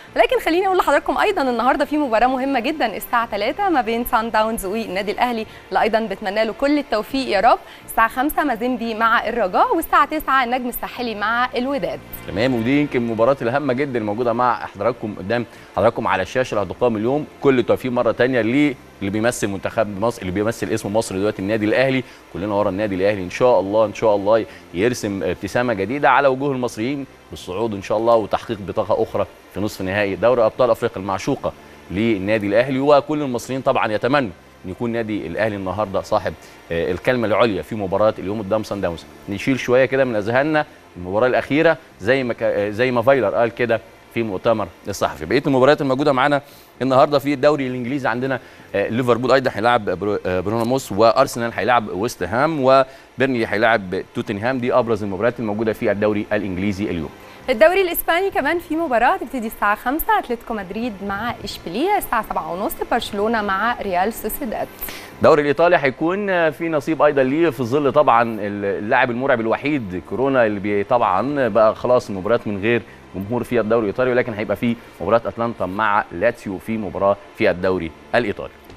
ولكن خليني اقول لحضراتكم ايضا النهارده في مباراه مهمه جدا الساعه 3 ما بين سان داونز والنادي الاهلي اللي ايضا بتمنى له كل التوفيق يا رب الساعه 5 مازيمبي مع الرجاء والساعه 9 النجم الساحلي مع الوداد تمام ودي يمكن المباراه الهامه جدا الموجوده مع حضراتكم قدام حضراتكم على الشاشه اللي هتقام اليوم كل التوفيق مره ثانيه ليه اللي بيمثل منتخب مصر اللي بيمثل اسم مصر دلوقتي النادي الاهلي كلنا ورا النادي الاهلي ان شاء الله ان شاء الله يرسم ابتسامه جديده على وجوه المصريين بالصعود ان شاء الله وتحقيق بطاقه اخرى في نصف نهائي دوري ابطال افريقيا المعشوقه للنادي الاهلي وكل المصريين طبعا يتمنوا ان يكون نادي الاهلي النهارده صاحب الكلمه العليا في مباراه اليوم قدام سان داونز نشيل شويه كده من اذهاننا المباراه الاخيره زي ما زي ما فايلر قال كده في مؤتمر الصحفي بقيه المباريات الموجوده معانا النهارده في الدوري الانجليزي عندنا ليفربول ايضا هيلاعب بروناموس وارسنال هيلاعب ويست هام وبيرنلي هيلاعب توتنهام دي ابرز المباريات الموجوده في الدوري الانجليزي اليوم الدوري الاسباني كمان في مباراه تبتدي الساعه 5 اتلتيكو مدريد مع اشبيليه الساعه 7:30 برشلونه مع ريال سوسيداد الدوري الايطالي هيكون في نصيب ايضا ليه في ظل طبعا اللاعب المرعب الوحيد كورونا اللي بي طبعا بقى خلاص المباريات من غير جمهور في الدوري الايطالي ولكن هيبقى في مباراه اتلانتا مع لاتسيو في مباراه في الدوري الايطالي